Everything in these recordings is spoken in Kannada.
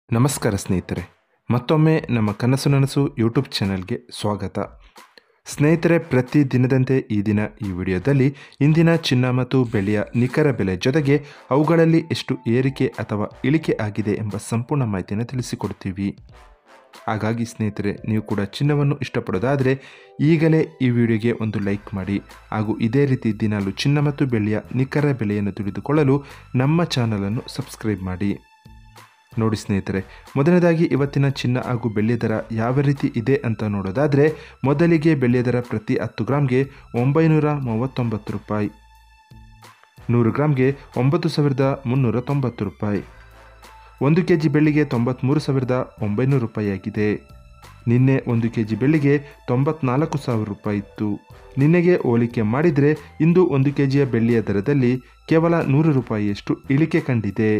ನಮಸ್ಕಾರ ಸ್ನೇಹಿತರೆ ಮತ್ತೊಮ್ಮೆ ನಮ್ಮ ಕನಸು ನನಸು ಯೂಟ್ಯೂಬ್ ಚಾನೆಲ್ಗೆ ಸ್ವಾಗತ ಸ್ನೇಹಿತರೆ ಪ್ರತಿ ದಿನದಂತೆ ಈ ದಿನ ಈ ವಿಡಿಯೋದಲ್ಲಿ ಇಂದಿನ ಚಿನ್ನ ಮತ್ತು ಬೆಳ್ಳಿಯ ನಿಖರ ಬೆಲೆ ಜೊತೆಗೆ ಅವುಗಳಲ್ಲಿ ಎಷ್ಟು ಏರಿಕೆ ಅಥವಾ ಇಳಿಕೆ ಆಗಿದೆ ಎಂಬ ಸಂಪೂರ್ಣ ಮಾಹಿತಿಯನ್ನು ತಿಳಿಸಿಕೊಡ್ತೀವಿ ಹಾಗಾಗಿ ಸ್ನೇಹಿತರೆ ನೀವು ಕೂಡ ಚಿನ್ನವನ್ನು ಇಷ್ಟಪಡೋದಾದರೆ ಈಗಲೇ ಈ ವಿಡಿಯೋಗೆ ಒಂದು ಲೈಕ್ ಮಾಡಿ ಹಾಗೂ ಇದೇ ರೀತಿ ದಿನಾಲು ಚಿನ್ನ ಮತ್ತು ಬೆಳ್ಳಿಯ ನಿಖರ ಬೆಲೆಯನ್ನು ತಿಳಿದುಕೊಳ್ಳಲು ನಮ್ಮ ಚಾನಲನ್ನು ಸಬ್ಸ್ಕ್ರೈಬ್ ಮಾಡಿ ನೋಡಿ ಸ್ನೇಹಿತರೆ ಮೊದಲನೇದಾಗಿ ಇವತ್ತಿನ ಚಿನ್ನ ಹಾಗೂ ಬೆಳ್ಳಿ ದರ ಯಾವ ರೀತಿ ಇದೆ ಅಂತ ನೋಡೋದಾದರೆ ಮೊದಲಿಗೆ ಬೆಳ್ಳಿಯ ದರ ಪ್ರತಿ ಹತ್ತು ಗ್ರಾಮ್ಗೆ ಒಂಬೈನೂರ ಮೂವತ್ತೊಂಬತ್ತು ರೂಪಾಯಿ ನೂರು ಗ್ರಾಮ್ಗೆ ಒಂಬತ್ತು ಸಾವಿರದ ಮುನ್ನೂರ ತೊಂಬತ್ತು ರೂಪಾಯಿ ಒಂದು ಕೆ ಜಿ ಬೆಳ್ಳಿಗೆ ತೊಂಬತ್ತ್ಮೂರು ಸಾವಿರದ ಒಂಬೈನೂರು ರೂಪಾಯಿ ಆಗಿದೆ ನಿನ್ನೆ ಒಂದು ಕೆ ಜಿ ಬೆಳ್ಳಿಗೆ ತೊಂಬತ್ನಾಲ್ಕು ಸಾವಿರ ರೂಪಾಯಿ ಇತ್ತು ನಿನ್ನೆಗೆ ಹೋಲಿಕೆ ಮಾಡಿದರೆ ಇಂದು ಒಂದು ಕೆ ಜಿಯ ಬೆಳ್ಳಿಯ ದರದಲ್ಲಿ ಕೇವಲ ನೂರು ರೂಪಾಯಿಯಷ್ಟು ಇಳಿಕೆ ಕಂಡಿದೆ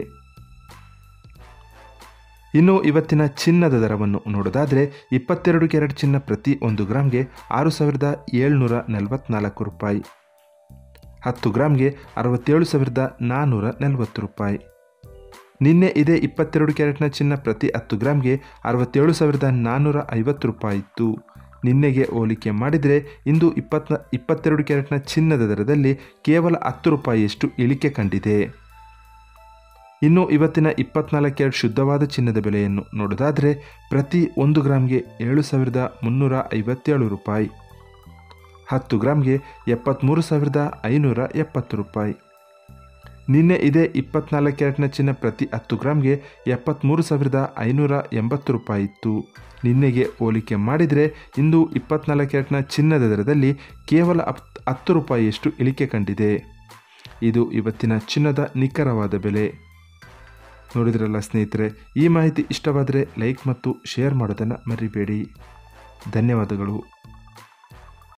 ಇನ್ನು ಇವತ್ತಿನ ಚಿನ್ನದ ದರವನ್ನು ನೋಡೋದಾದರೆ ಇಪ್ಪತ್ತೆರಡು ಕ್ಯಾರೆಟ್ ಚಿನ್ನ ಪ್ರತಿ ಒಂದು ಗ್ರಾಮ್ಗೆ ಆರು ಸಾವಿರದ ಏಳ್ನೂರ ನಲವತ್ನಾಲ್ಕು ರೂಪಾಯಿ ಹತ್ತು ಗ್ರಾಮ್ಗೆ ಅರವತ್ತೇಳು ಸಾವಿರದ ನಾನ್ನೂರ ನಲವತ್ತು ರೂಪಾಯಿ ನಿನ್ನೆ ಇದೇ ಇಪ್ಪತ್ತೆರಡು ಕ್ಯಾರೆಟ್ನ ಚಿನ್ನ ಪ್ರತಿ ಹತ್ತು ಗ್ರಾಮ್ಗೆ ಅರವತ್ತೇಳು ಸಾವಿರದ ನಾನ್ನೂರ ಐವತ್ತು ರೂಪಾಯಿ ಇತ್ತು ನಿನ್ನೆಗೆ ಹೋಲಿಕೆ ಮಾಡಿದರೆ ಇಂದು ಇಪ್ಪತ್ನ ಇಪ್ಪತ್ತೆರಡು ಕ್ಯಾರೆಟ್ನ ಚಿನ್ನದ ದರದಲ್ಲಿ ಕೇವಲ ಹತ್ತು ರೂಪಾಯಿಯಷ್ಟು ಇಳಿಕೆ ಕಂಡಿದೆ ಇನ್ನು ಇವತ್ತಿನ ಇಪ್ಪತ್ನಾಲ್ಕು ಕ್ಯಾರೆಟ್ ಶುದ್ಧವಾದ ಚಿನ್ನದ ಬೆಲೆಯನ್ನು ನೋಡೋದಾದರೆ ಪ್ರತಿ ಒಂದು ಗ್ರಾಮ್ಗೆ ಏಳು ಸಾವಿರದ ಮುನ್ನೂರ ಐವತ್ತೇಳು ರೂಪಾಯಿ ಹತ್ತು ಗ್ರಾಮ್ಗೆ ಎಪ್ಪತ್ತ್ಮೂರು ಸಾವಿರದ ಐನೂರ ಎಪ್ಪತ್ತು ರೂಪಾಯಿ ನಿನ್ನೆ ಇದೇ ಇಪ್ಪತ್ನಾಲ್ಕು ಕ್ಯಾರೆಟ್ನ ಚಿನ್ನ ಪ್ರತಿ ಹತ್ತು ಗ್ರಾಮ್ಗೆ ಎಪ್ಪತ್ತ್ಮೂರು ಸಾವಿರದ ಐನೂರ ಎಂಬತ್ತು ರೂಪಾಯಿ ಇತ್ತು ನಿನ್ನೆಗೆ ಹೋಲಿಕೆ ಮಾಡಿದರೆ ಇಂದು ಇಪ್ಪತ್ನಾಲ್ಕು ಕ್ಯಾರೆಟ್ನ ಚಿನ್ನದ ದರದಲ್ಲಿ ಕೇವಲ ಹತ್ ಹತ್ತು ರೂಪಾಯಿಯಷ್ಟು ಇಳಿಕೆ ಕಂಡಿದೆ ಇದು ಇವತ್ತಿನ ಚಿನ್ನದ ನಿಖರವಾದ ಬೆಲೆ ನೋಡಿದ್ರಲ್ಲ ಸ್ನೇಹಿತರೆ ಈ ಮಾಹಿತಿ ಇಷ್ಟವಾದರೆ ಲೈಕ್ ಮತ್ತು ಶೇರ್ ಮಾಡೋದನ್ನು ಮರಿಬೇಡಿ ಧನ್ಯವಾದಗಳು